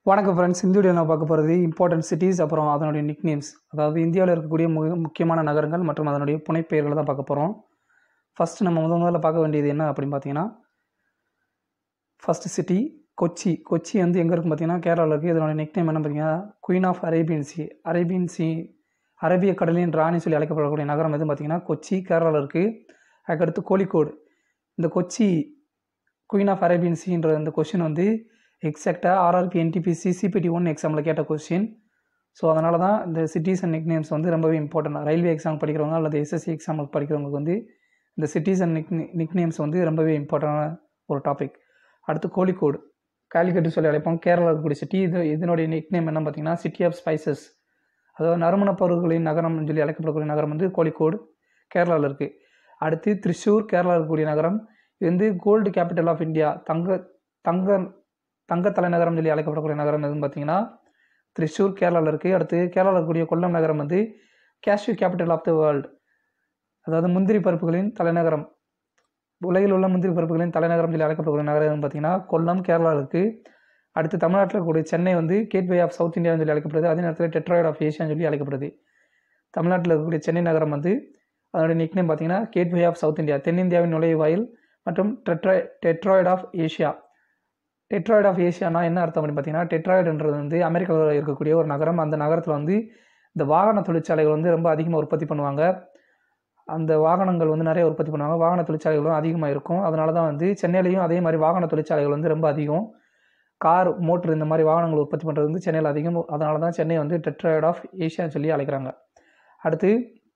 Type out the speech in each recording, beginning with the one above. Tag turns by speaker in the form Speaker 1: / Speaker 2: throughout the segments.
Speaker 1: வணக்கம் ஃப்ரெண்ட்ஸ் இந்த வீடியோ நான் பார்க்க போகிறது இம்பார்ட்டன்ட் சிட்டிஸ் அப்புறம் அதனுடைய நிக்நேம்ஸ் அதாவது இந்தியாவில் இருக்கக்கூடிய மிக முக்கியமான நகரங்கள் மற்றும் அதனுடைய புனைப்பெயர்களை தான் பார்க்க போகிறோம் ஃபஸ்ட்டு நம்ம முதல் முதல்ல பார்க்க வேண்டியது என்ன அப்படின்னு பார்த்தீங்கன்னா ஃபஸ்ட்டு சிட்டி கொச்சி கொச்சி வந்து எங்கே இருக்குன்னு பார்த்தீங்கன்னா கேரளாவில் இருக்குது இதனுடைய நிக்நேம் என்ன பார்த்தீங்கன்னா queen of Arabian sea Arabian sea அரேபிய கடலின் ராணி சொல்லி அழைக்கப்படக்கூடிய நகரம் எதுன்னு பார்த்தீங்கன்னா கொச்சி கேரளாவில் இருக்குது அதுக்கடுத்து கோழிக்கோடு இந்த கொச்சி குயின் ஆஃப் அரேபியன் சின்ற இந்த கொஷின் வந்து எக்ஸாக்டாக ஆர்ஆர்பி என்டிபிசி சிபிடி ஒன் எக்ஸாமில் கேட்ட கொஸ்டின் ஸோ அதனால தான் இந்த சிட்டிஸ் அண்ட் நிக்நேம்ஸ் வந்து ரொம்பவே இம்பார்ட்டன்ட் ரயில்வே எக்ஸாம் படிக்கிறவங்க அல்லது எஸ்எஸ்சி எக்ஸாமுக்கு படிக்கிறவங்களுக்கு வந்து இந்த சிட்டிஸ் அண்ட் நிக் நிக்நேம்ஸ் வந்து ரொம்பவே இம்பார்ட்டண்டான ஒரு டாபிக் அடுத்து கோழிக்கோடு காலிக்கட்டு சொல்லி அழைப்போம் கேரளா இருக்கக்கூடிய சிட்டி இது இதனுடைய நிக்நேம் என்ன பார்த்தீங்கன்னா சிட்டி ஆஃப் ஸ்பைசஸ் அதாவது நறுமணப் பொருட்களின் நகரம்னு சொல்லி அழைக்கப்படக்கூடிய நகரம் வந்து கோழிக்கோடு கேரளாவில் இருக்குது அடுத்து திரிசூர் கேரளா இருக்கக்கூடிய நகரம் இது வந்து கோல்டு கேபிட்டல் ஆஃப் இந்தியா தங்க தங்க தங்க தலைநகரம் சொல்லி அழைக்கப்படக்கூடிய நகரம் எதுன்னு பார்த்தீங்கன்னா திரிசூர் கேரளாவில் இருக்குது அடுத்து கேரளாவில் இருக்கக்கூடிய கொல்லம் நகரம் வந்து cashew capital of the world அதாவது முந்திரி பருப்புகளின் தலைநகரம் உலகில் உள்ள முந்திரி பருப்புகளின் தலைநகரம் சொல்லி அழைக்கப்படக்கூடிய நகரம் எதுன்னு பார்த்தீங்கன்னா கொல்லம் கேரளாவில் இருக்குது அடுத்து தமிழ்நாட்டில் இருக்கக்கூடிய சென்னை வந்து கேட்வே ஆஃப் சவுத் இந்தியான்னு சொல்லி அழைக்கப்படுது அதே நேரத்தில் டெட்ராய்டு ஆஃப் ஏஷியான்னு சொல்லி அழைக்கப்படுது தமிழ்நாட்டில் இருக்கக்கூடிய சென்னை நகரம் வந்து அதனுடைய நிக்னேம் பார்த்தீங்கன்னா கேட்வே ஆஃப் சவுத் இந்தியா தென்னிந்தியாவின் நுழைவாயில் மற்றும் Detroit Detroit of Asia Detroit of ஏஷியானா என்ன அர்த்தம் அப்படின்னு பார்த்தீங்கன்னா டெட்ராய்டுன்றது வந்து அமெரிக்காவில் இருக்கக்கூடிய ஒரு நகரம் அந்த நகரத்தில் வந்து இந்த வாகன தொழிற்சாலைகள் வந்து ரொம்ப அதிகமாக உற்பத்தி பண்ணுவாங்க அந்த வாகனங்கள் வந்து நிறைய உற்பத்தி பண்ணுவாங்க வாகன தொழிற்சாலைகளும் அதிகமாக இருக்கும் அதனால தான் வந்து சென்னையிலையும் அதே மாதிரி வாகன தொழிற்சாலைகள் வந்து ரொம்ப அதிகம் கார் மோட்ரு இந்த மாதிரி வாகனங்கள் உற்பத்தி பண்ணுறது வந்து சென்னையில் அதிகம் அதனால தான் சென்னை வந்து டெட்ராய்டு ஆஃப் ஏஷியான்னு சொல்லி அழைக்கிறாங்க அடுத்து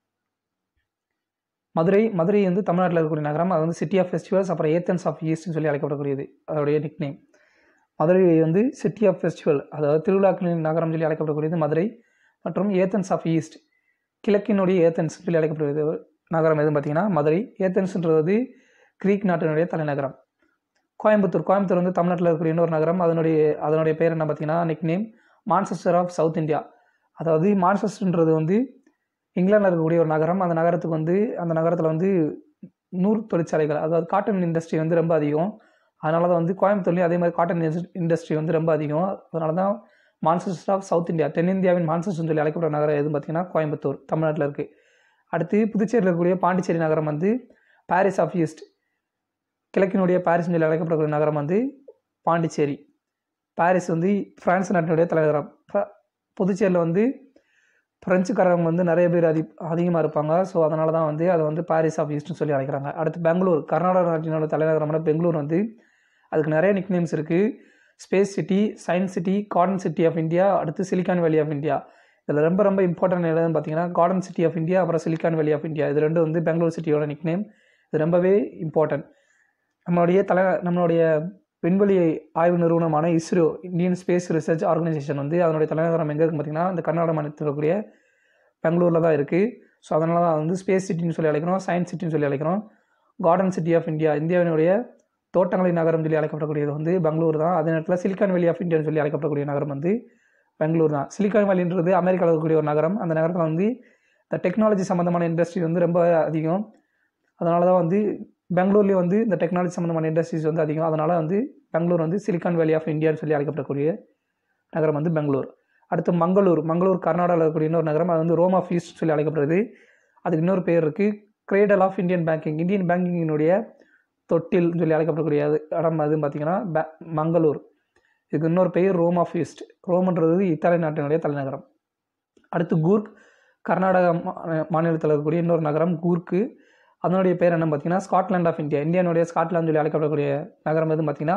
Speaker 1: மதுரை மதுரை வந்து தமிழ்நாட்டில் இருக்கக்கூடிய நகரம் அது வந்து சிட்டி ஆஃப் ஃபெஸ்டிவல்ஸ் அப்புறம் ஏத்தன்ஸ் ஆஃப் ஈஸ்ட்னு சொல்லி அழைக்கப்படக்கூடியது அதோடைய நிக்நேம் மதுரை வந்து சிட்டி ஆஃப் ஃபெஸ்டிவல் அதாவது திருவிழாக்களின் நகரம் சொல்லி அழைக்கப்படக்கூடியது மதுரை மற்றும் ஏத்தன்ஸ் ஆஃப் ஈஸ்ட் கிழக்கினுடைய ஏத்தன்ஸ் சொல்லி அழைக்கப்படுவது நகரம் எதுன்னு பார்த்தீங்கன்னா மதுரை ஏத்தன்ஸ்ன்றது கிரீக் நாட்டினுடைய தலைநகரம் கோயம்புத்தூர் கோயம்புத்தூர் வந்து தமிழ்நாட்டில் இருக்கக்கூடிய இன்னொரு நகரம் அதனுடைய அதனுடைய பேர் என்ன பார்த்தீங்கன்னா nickname Manchester of south India அதாவது மான்செஸ்டர்ன்றது வந்து இங்கிலாந்தில் இருக்கக்கூடிய ஒரு நகரம் அந்த நகரத்துக்கு வந்து அந்த நகரத்தில் வந்து நூறு தொழிற்சாலைகள் அதாவது காட்டன் இண்டஸ்ட்ரி வந்து ரொம்ப அதிகம் அதனால தான் வந்து கோயம்புத்தூர்லேயும் அதே மாதிரி காட்டன் இண்டஸ்ட்ரி வந்து ரொம்ப அதிகம் அதனால தான் மான்செஸ்டர் ஆஃப் சவுத் இந்தியா தென்னிந்தியாவின் மான்செஸ்டர் சொல்லி அழைக்கப்பட்ட நகரம் எதுன்னு பார்த்தீங்கன்னா கோயம்புத்தூர் தமிழ்நாட்டில் இருக்குது அடுத்து புதுச்சேரியில் இருக்கக்கூடிய பாண்டிச்சேரி நகரம் வந்து பாரிஸ் ஆஃப் ஈஸ்ட் கிழக்கினுடைய பாரிஸ் சொல்லி அழைக்கப்படக்கூடிய நகரம் வந்து பாண்டிச்சேரி பாரிஸ் வந்து பிரான்ஸ் நாட்டினுடைய தலைநகரம் புதுச்சேரியில் வந்து பிரெஞ்சுக்காரங்க வந்து நிறைய பேர் அதி அதிகமாக இருப்பாங்க ஸோ அதனால தான் வந்து அதை வந்து பாரிஸ் ஆஃப் ஈஸ்ட்னு சொல்லி அழைக்கிறாங்க அடுத்து பெங்களூர் கர்நாடகா நாட்டினோட தலைநகரமான பெங்களூர் வந்து அதுக்கு நிறைய நிக்நேம்ஸ் இருக்குது space city science city garden city of India அடுத்து சிலிக்கான் வேலி ஆஃப் இந்தியா இதில் ரொம்ப ரொம்ப இம்பார்ட்டன்ட் எதுன்னு பார்த்தீங்கன்னா கார்டன் சிட்டி ஆஃப் இந்தியா அப்புறம் சிலிக்கான் வேலி ஆஃப் இந்தியா இது ரெண்டு வந்து பெங்களூர் சிட்டியோட நிக்நேம் இது ரொம்பவே இம்பார்ட்டன்ட் நம்மளுடைய தலை நம்மளுடைய விண்வெளி ஆய்வு நிறுவனமான ISRO Indian space research organisation வந்து அதனுடைய தலைநகரம் எங்கே இருக்குன்னு பார்த்தீங்கன்னா இந்த கர்நாடக மாநிலத்தில் இருக்கக்கூடிய பெங்களூரில் தான் இருக்குது ஸோ அதனால தான் வந்து ஸ்பேஸ் சிட்டின்னு சொல்லி அழைக்கிறோம் சயின்ஸ் சிட்டின்னு சொல்லி அழைக்கிறோம் கார்டன் சிட்டி ஆஃப் இந்தியா இந்தியாவினுடைய தோட்டங்களின் நகரம் சொல்லி அழைக்கப்படக்கூடியது வந்து பெங்களூர் தான் அதே நேரத்தில் சிலிக்கான் வேலி ஆஃப் இந்தியான்னு சொல்லி அழைக்கப்படக்கூடிய நகரம் வந்து பெங்களூர் தான் சிலிக்கான் வேலின்றது அமெரிக்காவில் இருக்கக்கூடிய ஒரு நகரம் அந்த நகரத்தில் வந்து இந்த டெக்னாலஜி சம்மந்தமான இண்டஸ்ட்ரி வந்து ரொம்ப அதிகம் அதனால தான் வந்து பெங்களூர்லேயே வந்து இந்த டெக்னாலஜி சம்மந்தமான இண்டஸ்ட்ரீஸ் வந்து அதிகம் அதனால் வந்து பெங்களூர் வந்து சிலிக்கான் வேலி ஆஃப் இந்தியான்னு சொல்லி அழைக்கப்படக்கூடிய நகரம் வந்து பெங்களூர் அடுத்து மங்களூர் மங்களூர் கர்நாடகாவில் இருக்கக்கூடிய இன்னொரு நகரம் அது வந்து ரோம் ஆஃப் ஈஸ்ட் சொல்லி அழைக்கப்படுறது அதுக்கு இன்னொரு பேர் இருக்குது cradle of Indian banking Indian பேங்கிங்கினுடைய தொட்டில் சொல்லி அழைக்கப்படக்கூடிய இடம் அதுன்னு பார்த்தீங்கன்னா பே மங்களூர் இதுக்கு இன்னொரு பெயர் ரோம் ஆஃப் ஈஸ்ட் ரோம்ன்றது இத்தாலி நாட்டினுடைய தலைநகரம் அடுத்து கூர்க் கர்நாடகா மாநிலத்தில் இருக்கக்கூடிய இன்னொரு நகரம் கூர்க்கு அதனுடைய பேர் என்ன பார்த்தீங்கன்னா ஸ்காட்லாண்ட் ஆஃப் இந்தியா இந்தியானுடைய ஸ்காட்லாந்து சொல்லி அழைக்கப்படக்கூடிய நகரம் எதுன்னு பார்த்தீங்கன்னா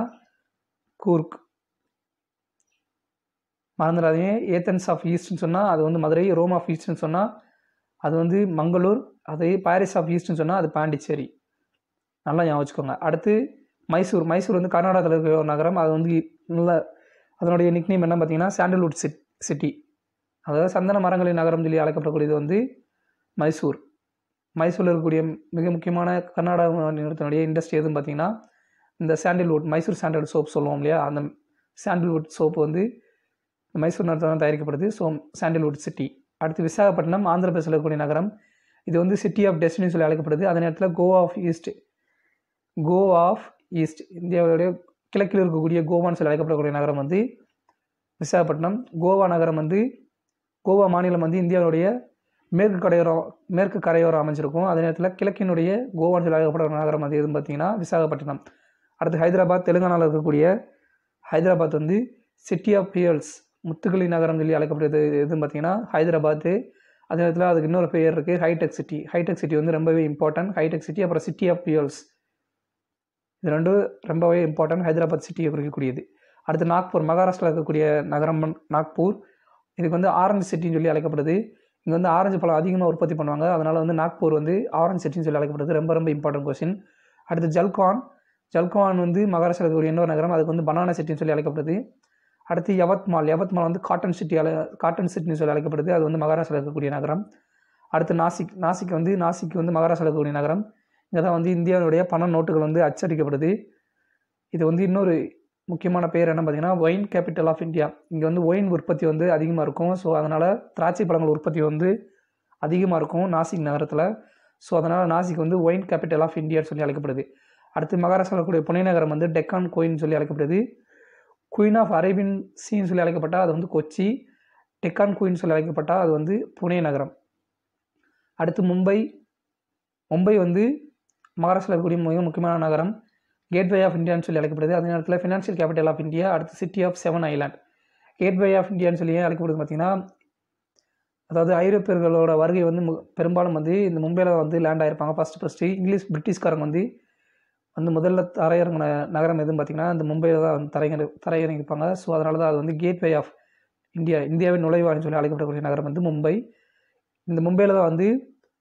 Speaker 1: கூர்க் மறந்துடாதீங்க ஏத்தன்ஸ் ஆஃப் ஈஸ்ட்னு சொன்னால் அது வந்து மதுரை ரோம் ஆஃப் ஈஸ்ட்னு சொன்னால் அது வந்து மங்களூர் அதே பாரிஸ் ஆஃப் ஈஸ்ட்னு சொன்னால் அது பாண்டிச்சேரி நல்லா ஞாபகம் வச்சுக்கோங்க அடுத்து மைசூர் மைசூர் வந்து கர்நாடகத்தில் இருக்கிற ஒரு நகரம் அது வந்து நல்ல அதனுடைய நிக்னேம் என்ன பார்த்தீங்கன்னா சாண்டல்வுட் சிட் சிட்டி அதாவது சந்தன மரங்களின் நகரம் சொல்லி அழைக்கப்படக்கூடியது வந்து மைசூர் மைசூரில் இருக்கக்கூடிய மிக முக்கியமான கர்நாடக நிறுவனத்தினுடைய இண்டஸ்ட்ரி எதுன்னு பார்த்தீங்கன்னா இந்த சாண்டில்வுட் மைசூர் சாண்டல் சோப் சொல்லுவோம் இல்லையா அந்த சாண்டில்வுட் சோப்பு வந்து மைசூர் நகரத்தில் தயாரிக்கப்படுது ஸோ சாண்டில்வுட் சிட்டி அடுத்து விசாகப்பட்டினம் ஆந்திர பிரதேசில் இருக்கக்கூடிய நகரம் இது வந்து சிட்டி ஆஃப் டெஸ்டினி சொல்லி அழைக்கப்படுது அதே நேரத்தில் Goa of east Goa of east இந்தியாவுடைய கிழக்கில் இருக்கக்கூடிய கோவான்னு சொல்லி அழைக்கப்படக்கூடிய நகரம் வந்து விசாகப்பட்டினம் கோவா நகரம் வந்து கோவா மாநிலம் வந்து இந்தியாவுடைய மேற்கு கரையோரம் மேற்கு கரையோரம் அமைஞ்சிருக்கும் அதே நேரத்தில் கிழக்கினுடைய கோவான்னு சொல்லி அழைக்கப்படுற நகரம் அது எதுன்னு பார்த்தீங்கன்னா விசாகப்பட்டினம் அடுத்து ஹைதராபாத் தெலுங்கானாவில் இருக்கக்கூடிய ஹைதராபாத் வந்து சிட்டி ஆஃப் பியல்ஸ் முத்துக்களி நகரம் சொல்லி அழைக்கப்படுறது எதுன்னு பார்த்தீங்கன்னா ஹைதராபாத்து அதே நேரத்தில் அதுக்கு இன்னொரு பெயர் இருக்குது ஹைடெக் சிட்டி ஹைடெக் சிட்டி வந்து ரொம்பவே இம்பார்ட்டன்ட் ஹைடெக் சிட்டி அப்புறம் சிட்டி ஆஃப் பியல்ஸ் இது ரெண்டும் ரொம்பவே இம்பார்ட்டன்ட் ஹைதராபாத் சிட்டியை குறிக்கக்கூடியது அடுத்து நாக்பூர் மகாராஷ்டிரா இருக்கக்கூடிய நகரம் நாக்பூர் இதுக்கு வந்து ஆரஞ்சு சிட்டின்னு சொல்லி அழைக்கப்படுது இங்கே வந்து ஆரஞ்சு பழம் அதிகமாக உற்பத்தி பண்ணுவாங்க அதனால் வந்து நாக்பூர் வந்து ஆரஞ்சு சிட்டின்னு சொல்லி அழைக்கப்படுது ரொம்ப ரொம்ப இம்பார்ட்டன்ட் கொஸ்டின் அடுத்து ஜல்கான் ஜல்கான் வந்து மகாராஷ்டிரா இருக்கக்கூடிய இன்னொரு நகரம் அதுக்கு வந்து பனானா சிட்டின்னு சொல்லி அழைக்கப்படுது அடுத்து யவத்மால் யவத்மால் வந்து காட்டன் சிட்டி அழை காட்டன் சிட்டின்னு சொல்லி அழைக்கப்படுது அது வந்து மகாராஷ்டிரா இருக்கக்கூடிய நகரம் அடுத்து நாசிக் நாசிக் வந்து நாசிக் வந்து மகாராஷ்டிரா இருக்கக்கூடிய நகரம் இங்கே தான் வந்து இந்தியாவுடைய பண நோட்டுகள் வந்து அச்சடிக்கப்படுது இது வந்து இன்னொரு முக்கியமான பேர் என்ன பார்த்தீங்கன்னா ஒயின் கேபிட்டல் ஆஃப் இந்தியா இங்கே வந்து ஒயின் உற்பத்தி வந்து அதிகமாக இருக்கும் ஸோ அதனால் திராட்சை பழங்கள் உற்பத்தி வந்து அதிகமாக இருக்கும் நாசிக் நகரத்தில் ஸோ அதனால் நாசிக் வந்து ஒயின் கேபிட்டல் ஆஃப் இந்தியான்னு சொல்லி அழைக்கப்படுது அடுத்து மகாராஷ்டிராவில் இருக்கக்கூடிய புனே நகரம் வந்து டெக்கான் கோயின் சொல்லி அழைக்கப்படுது குயின் ஆஃப் அரேபியன் சீன்னு சொல்லி அழைக்கப்பட்டால் அது வந்து கொச்சி டெக்கான் குயின் சொல்லி அழைக்கப்பட்டால் அது வந்து புனே நகரம் அடுத்து மும்பை மும்பை வந்து மகாராஷ்டிராவில் இருக்கக்கூடிய மிக முக்கியமான நகரம் கேட்வே ஆஃப் இந்தியான்னு சொல்லி அழைக்கப்படுது அதே நேரத்தில் ஃபினான்ஷியல் கேபிட்டல் ஆஃப் இந்தியா அடுத்து city of seven island gateway of இந்தியான்னு சொல்லி ஏன் அழைக்கப்படுது பார்த்தீங்கன்னா அதாவது ஐரோப்பியர்களோட வருகை வந்து மு- பெரும்பாலும் வந்து இந்த மும்பையில் வந்து லேண்ட் ஆயிருப்பாங்க ஃபஸ்ட்டு ஃபஸ்ட்டு இங்கிலீஷ் பிரிட்டிஷ்காரங்க வந்து வந்து முதல்ல தரையிறங்கின நகரம் எதுன்னு பார்த்தீங்கன்னா இந்த மும்பையில் தான் வந்து தரையிற தரையிறங்கிப்பாங்க ஸோ அதனால தான் அது வந்து கேட்வே ஆஃப் இந்தியா இந்தியாவின் நுழைவாயின்னு சொல்லி அழைக்கப்படக்கூடிய நகரம் வந்து மும்பை இந்த மும்பையில் தான் வந்து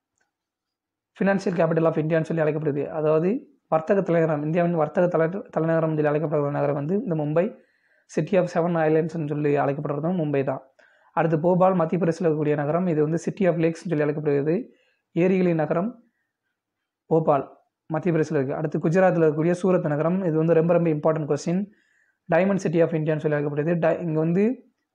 Speaker 1: ஃபினான்ஷியல் கேபிட்டல் ஆஃப் இந்தியான்னு சொல்லி அழைக்கப்படுது அதாவது வர்த்தக தலைநகரம் இந்தியாவின் வர்த்தக தலை தலைநகரம் சொல்லி அழைக்கப்படுற நகரம் வந்து இந்த மும்பை சிட்டி ஆஃப் செவன் ஐலாண்ட்ஸ்னு சொல்லி அழைக்கப்படுறதும் மும்பை தான் அடுத்து போபால் மத்திய பிரதேசில் இருக்கக்கூடிய நகரம் இது வந்து சிட்டி ஆஃப் லேக்ஸ்னு சொல்லி அழைக்கப்படுகிறது ஏரிகளின் நகரம் போபால் மத்திய பிரதேசில் இருக்குது அடுத்து குஜராத்தில் இருக்கக்கூடிய சூரத் நகரம் இது வந்து ரொம்ப ரொம்ப important question diamond city of இந்தியான்னு சொல்லி அழைக்கப்படுது டை இங்கே வந்து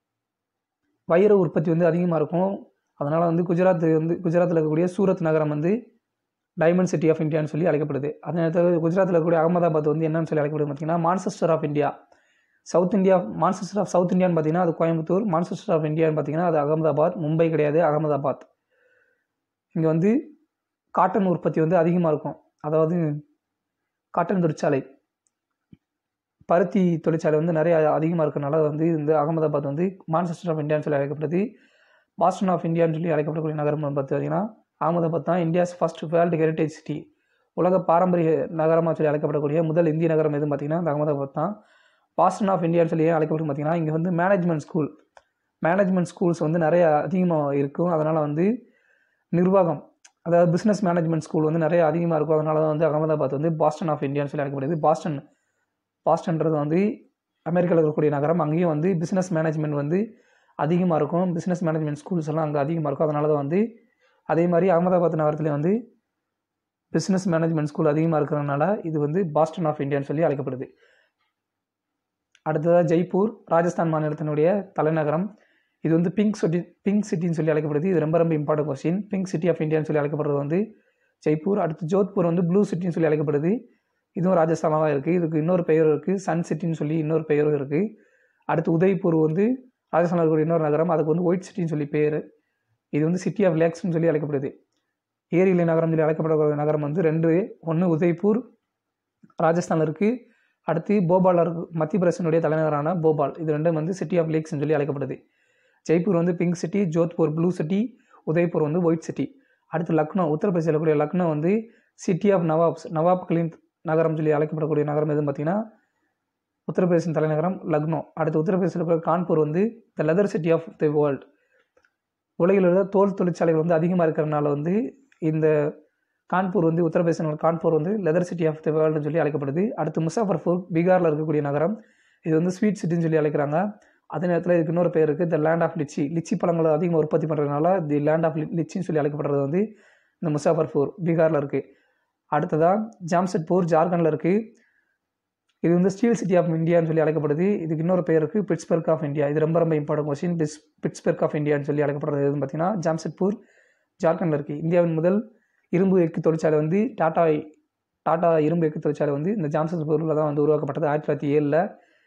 Speaker 1: வைர உற்பத்தி வந்து அதிகமாக இருக்கும் அதனால் வந்து குஜராத் வந்து குஜராத்தில் இருக்கக்கூடிய சூரத் நகரம் வந்து டைமண்ட் சிட்டி ஆஃப் இந்தியான்னு சொல்லி அழைக்கப்படுது அதே நேரத்தில் குஜராத்தில் இருக்கக்கூடிய அகமதாபாத் வந்து என்னன்னு சொல்லி அழைக்கப்படுது பார்த்தீங்கன்னா Manchester of India south India Manchester of south இந்தியான்னு பார்த்தீங்கன்னா அது கோயம்புத்தூர் மான்செஸ்டர் ஆஃப் இந்தியான்னு பார்த்தீங்கன்னா அது அகமதாபாத் மும்பை கிடையாது அகமதாபாத் இங்கே வந்து காட்டன் உற்பத்தி வந்து அதிகமாக இருக்கும் அதாவது காட்டன் தொழிற்சாலை பருத்தி தொழிற்சாலை வந்து நிறைய அதிகமாக இருக்கறனால வந்து இந்த அகமதாபாத் வந்து மான்செஸ்டர் ஆஃப் இந்தியான்னு சொல்லி அழைக்கப்படுது பாஸ்டன் ஆஃப் இந்தியான்னு சொல்லி அழைக்கப்படக்கூடிய நகரம் வந்து பார்த்தீங்கன்னா அகமதாபாத் தான் India's first world heritage city உலக பாரம்பரிய நகரமாக சொல்லி அழைக்கப்படக்கூடிய முதல் இந்திய நகரம் எதுன்னு பார்த்தீங்கன்னா இந்த அகமதாபாத் தான் பாஸ்டன் ஆஃப் இந்தியான்னு சொல்லி ஏன் அழைக்கப்படும் பார்த்தீங்கன்னா இங்கே வந்து மேனேஜ்மெண்ட் ஸ்கூல் மேனேஜ்மெண்ட் ஸ்கூல்ஸ் வந்து நிறைய அதிகமாக இருக்கும் அதனால் வந்து நிர்வாகம் அதாவது பிஸ்னஸ் மேனேஜ்மெண்ட் ஸ்கூல் வந்து நிறைய அதிகமாக இருக்கும் அதனால தான் வந்து அகமதாபாத் வந்து பாஸ்டன் ஆஃப் இந்தியான்னு சொல்லி அழைக்கப்படுது பாஸ்டன் பாஸ்டன்றது வந்து அமெரிக்காவில் இருக்கக்கூடிய நகரம் அங்கேயும் வந்து பிஸ்னஸ் மேனேஜ்மெண்ட் வந்து அதிகமாக இருக்கும் பிஸ்னஸ் மேனேஜ்மெண்ட் ஸ்கூல்ஸ் எல்லாம் அங்கே அதிகமாக இருக்கும் அதனால தான் வந்து அதே மாதிரி அகமதாபாத் நகரத்துலேயும் வந்து பிஸ்னஸ் மேனேஜ்மெண்ட் ஸ்கூல் அதிகமாக இருக்கிறதுனால இது வந்து பாஸ்டன் ஆஃப் இந்தியான்னு சொல்லி அழைக்கப்படுது அடுத்ததாக ஜெய்ப்பூர் ராஜஸ்தான் மாநிலத்தினுடைய தலைநகரம் இது வந்து பிங்க் சிட்டி பிங்க் சிட்டின்னு சொல்லி அழைக்கப்படுது இது ரொம்ப ரொம்ப important question pink city of இந்தியான்னு சொல்லி அழைக்கப்படுறது வந்து ஜெய்ப்பூர் அடுத்து ஜோத்பூர் வந்து ப்ளூ சிட்டின்னு சொல்லி அழைக்கப்படுது இதுவும் ராஜஸ்தானாக இருக்குது இதுக்கு இன்னொரு பெயரும் இருக்குது சன் சிட்டின்னு சொல்லி இன்னொரு பெயரும் இருக்குது அடுத்து உதய்பூர் வந்து ராஜஸ்தானில் இருக்கக்கூடிய இன்னொரு நகரம் அதுக்கு வந்து ஒயிட் சிட்டின்னு சொல்லி பேர் இது வந்து சிட்டி ஆஃப் லேக்ஸ்னு சொல்லி அழைக்கப்படுது ஏரியிலை நகரம் சொல்லி அழைக்கப்படக்கூடிய நகரம் வந்து ரெண்டு ஒன்று உதய்பூர் ராஜஸ்தானில் இருக்குது அடுத்து போபாலில் இருக்கு மத்திய பிரதேசனுடைய தலைநகரான போபால் இது ரெண்டும் வந்து சிட்டி ஆஃப் லேக்ஸ்னு சொல்லி அழைக்கப்படுது ஜெய்ப்பூர் வந்து pink city Jodhpur blue city Udaipur வந்து ஒயிட் சிட்டி அடுத்து லக்னோ உத்தரப்பிரதேசில் இருக்கக்கூடிய லக்னோ வந்து சிட்டி ஆஃப் நவாப்ஸ் நவாப்களின் நகரம் சொல்லி அழைக்கப்படக்கூடிய நகரம் எதுன்னு பார்த்தீங்கன்னா உத்தரப்பிரதேசன் தலைநகரம் லக்னோ அடுத்து உத்தரப்பிரதேசில் இருக்கிற கான்பூர் வந்து the leather city of the world உலகில் உள்ள தோல் தொழிற்சாலைகள் வந்து அதிகமாக இருக்கிறனால வந்து இந்த கான்பூர் வந்து உத்தரப்பிரதேசன் கான்பூர் வந்து லெதர் சிட்டி ஆஃப் தி வேர்ல்டுன்னு சொல்லி அழைக்கப்படுது அடுத்து முசாஃபர்பூர் பீகாரில் இருக்கக்கூடிய நகரம் இது வந்து ஸ்வீட் சிட்டின்னு சொல்லி அழைக்கிறாங்க அதே நேரத்தில் இதுக்கு இன்னொரு பேர் இருக்குது the land of litchi litchi பழங்களை அதிகமாக உற்பத்தி பண்ணுறதுனால தி லேண்ட் ஆஃப் லிச்சின்னு சொல்லி அழைக்கப்படுறது வந்து இந்த முசாஃபர்பூர் பீகாரில் இருக்குது அடுத்ததாக ஜாம்ஷெட்பூர் ஜார்க்கண்டில் இருக்குது இது வந்து ஸ்டீல் சிட்டி ஆஃப் இந்தியான்னு சொல்லி அழைக்கப்படுது இதுக்கு இன்னொரு பேர் இருக்குது பிட்ஸ்பர்க் ஆஃப் இந்தியா இது ரொம்ப ரொம்ப இம்பார்ட்டன்ட் கொஸ்டின் பிஸ் பிட்ஸ்பர்க் ஆஃப் இந்தியான்னு சொல்லி அழைக்கப்படுறது எதுன்னு பார்த்தீங்கன்னா ஜாம்ஷெட்பூர் ஜார்க்கண்டில் இருக்குது இந்தியாவின் முதல் இரும்பு எக்கு தொழிற்சாலை வந்து டாடா டாடா இரும்பு எக்கு தொழிற்சாலை வந்து இந்த ஜாம்ஷெட்பூரில் தான் வந்து உருவாக்கப்பட்டது ஆயிரத்தி தொள்ளாயிரத்தி ஏழில்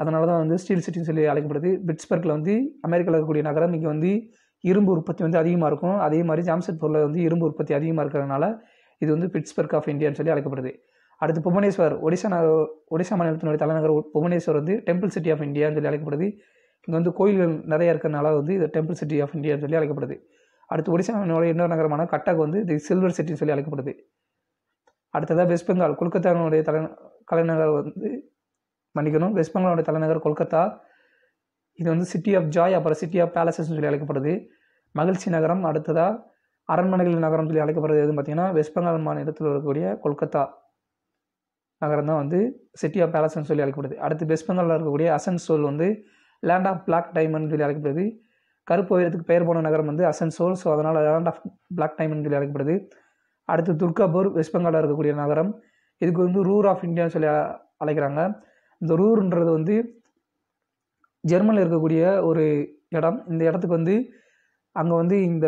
Speaker 1: அதனால தான் வந்து ஸ்டீல் சிட்டின்னு சொல்லி அழைக்கப்படுது பிட்ஸ்பர்க்கில் வந்து அமெரிக்காவில் இருக்கக்கூடிய நகரம் இங்கே வந்து இரும்பு உற்பத்தி வந்து அதிகமாக இருக்கும் அதே மாதிரி ஜாம்ஷெட்பூரில் வந்து இரும்பு உற்பத்தி அதிகமாக இருக்கிறதுனால இது வந்து பிட்ஸ்பர்க் ஆஃப் இந்தியான்னு சொல்லி அழைக்கப்படுது அடுத்து புவனேஸ்வர் ஒடிசா நகர ஒடிசா மாநிலத்தினுடைய தலைநகர் புவனேஸ்வர் வந்து டெம்பிள் சிட்டி ஆஃப் இந்தியான்னு சொல்லி அழைக்கப்படுது இங்கே வந்து கோயில்கள் நிறைய இருக்கிறனால வந்து இது டெம்பிள் சிட்டி ஆஃப் இந்தியான்னு சொல்லி அழைக்கப்படுது அடுத்து ஒடிசாவினுடைய இன்னொரு நகரமான கட்டக் வந்து தி சில்வர் சிட்டின்னு சொல்லி அழைக்கப்படுது அடுத்ததாக வெஸ்ட் பெங்கால் கொல்கத்தாவினுடைய தலை தலைநகர் வந்து மன்னிக்கணும் வெஸ்ட் பெங்காலோட தலைநகர் கொல்கத்தா இது வந்து சிட்டி ஆஃப் ஜாய் அப்புறம் சிட்டி ஆஃப் பேலசஸ்னு சொல்லி அழைக்கப்படுது மகிழ்ச்சி நகரம் அடுத்ததாக அரண்மனைகள் நகரம் சொல்லி அழைக்கப்படுறது எதுன்னு பார்த்தீங்கன்னா வெஸ்ட் பெங்கால் மாநிலத்தில் இருக்கக்கூடிய கொல்கத்தா நகரம் தான் வந்து சிட்டி ஆஃப் பேலஸ்னு சொல்லி அழைக்கப்படுது அடுத்து வெஸ்ட் பெங்காலில் இருக்கக்கூடிய அசன்சோல் வந்து லேண்ட் ஆஃப் பிளாக் டைமண்ட் சொல்லி அழைக்கப்படுது கருப்பு உயரத்துக்கு பெயர் போன நகரம் வந்து அசன்சோல் ஸோ அதனால் லேண்ட் ஆஃப் பிளாக் டைமண்ட் சொல்லி அழைக்கப்படுது அடுத்து துர்காபூர் வெஸ்ட் பெங்காலில் இருக்கக்கூடிய நகரம் இதுக்கு வந்து ரூர் ஆஃப் இந்தியான்னு சொல்லி அ- அழைக்கிறாங்க இந்த ரூர்ன்றது வந்து ஜெர்மனில் இருக்கக்கூடிய ஒரு இடம் இந்த இடத்துக்கு வந்து அங்கே வந்து இந்த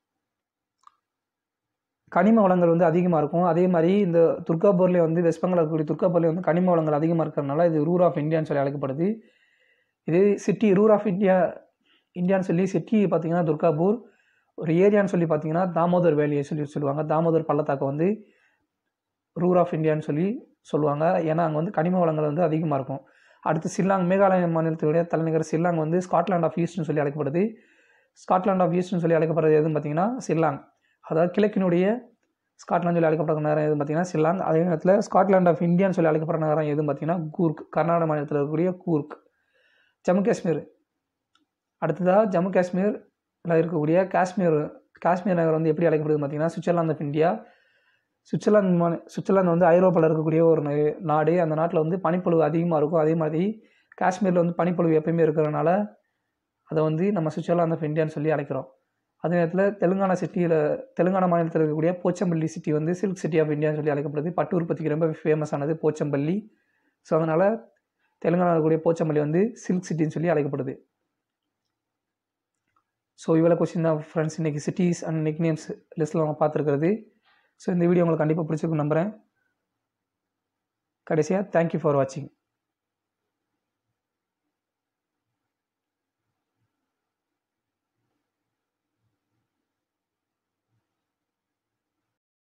Speaker 1: கனிம வளங்கள் வந்து அதிகமாக இருக்கும் அதே மாதிரி இந்த துர்காபூர்லேயே வந்து வெஸ்ட் பெங்கால் இருக்கக்கூடிய துர்காபூர்லேயே வந்து கனிம வளங்கள் அதிகமாக இருக்கிறதுனால இது ரூர் ஆஃப் இந்தியான்னு சொல்லி அழைக்கப்படுது இது சிட்டி ரூர் ஆஃப் இந்தியா இந்தியான்னு சொல்லி சிட்டி பார்த்தீங்கன்னா துர்காபூர் ஒரு ஏரியான்னு சொல்லி பார்த்தீங்கன்னா தாமோதர் வேலியை சொல்லி சொல்லுவாங்க தாமோதர் பள்ளத்தாக்கை வந்து ரூர் ஆஃப் இந்தியான்னு சொல்லி சொல்லுவாங்க ஏன்னா அங்கே வந்து கனிம வளங்கள் வந்து அதிகமாக இருக்கும் அடுத்து சில்லாங் மேகாலய மாநிலத்தினுடைய தலைநகர் சில்லாங் வந்து ஸ்காட்லாண்ட் ஆஃப் ஈஸ்ட்னு சொல்லி அழைக்கப்படுது ஸ்காட்லாண்ட் ஆஃப் ஈஸ்ட்னு சொல்லி அழைக்கப்படுறது எதுன்னு பார்த்தீங்கன்னா சில்லாங் அதாவது கிழக்கினுடைய ஸ்காட்லாந்து சொல்லி அழைக்கப்படுற நகரம் எதுன்னு பார்த்தீங்கன்னா சில்லாங் அதே நேரத்தில் ஸ்காட்லாண்ட் ஆஃப் இந்தியான்னு சொல்லி அழைக்கப்படுற நகரம் எதுன்னு பார்த்தீங்கன்னா கூர்க் கர்நாடக மாநிலத்தில் இருக்கக்கூடிய கூர்க் ஜம்மு காஷ்மீர் அடுத்ததாக ஜம்மு காஷ்மீரில் இருக்கக்கூடிய காஷ்மீர் காஷ்மீர் நகரம் வந்து எப்படி அழைக்கப்படுது பார்த்தீங்கன்னா சுவிட்சர்லாந்து ஆஃப் இந்தியா சுவிட்சர்லாந்து மாநி சுவிட்சர்லாந்து வந்து ஐரோப்பாவில் இருக்கக்கூடிய ஒரு நே- நாடு அந்த நாட்டில் வந்து பனிப்பொழிவு அதிகமாக இருக்கும் அதே மாதிரி காஷ்மீரில் வந்து பனிப்பொழிவு எப்பயுமே இருக்கிறதுனால அதை வந்து நம்ம சுவிட்சர்லாந்து ஆஃப் இந்தியான்னு சொல்லி அழைக்கிறோம் அதே நேரத்தில் தெலுங்கானா சிட்டியில் தெலுங்கானா மாநிலத்தில் இருக்கக்கூடிய போச்சம்பள்ளி சிட்டி வந்து சில்க் சிட்டி ஆஃப் இந்தியான்னு சொல்லி அழைக்கப்படுது பட்டு உற்பத்திக்கு ரொம்ப ஃபேமஸ் ஆனது போச்சம்பள்ளி ஸோ அதனால் தெலுங்கானாவில் இருக்கக்கூடிய போச்சம்பள்ளி வந்து சில்க் சிட்டின்னு சொல்லி அழைக்கப்படுது ஸோ இவ்வளோ கொஸ்டின் தான் ஃப்ரெண்ட்ஸ் இன்றைக்கி சிட்டிஸ் அண்ட் நிக் நேம்ஸ் லிஸ்ட்டில் நம்ம பார்த்துருக்கிறது ஸோ இந்த வீடியோ உங்களுக்கு கண்டிப்பாக பிடிச்சிருக்கும் நம்புகிறேன் கடைசியாக தேங்க்யூ ஃபார் வாட்சிங்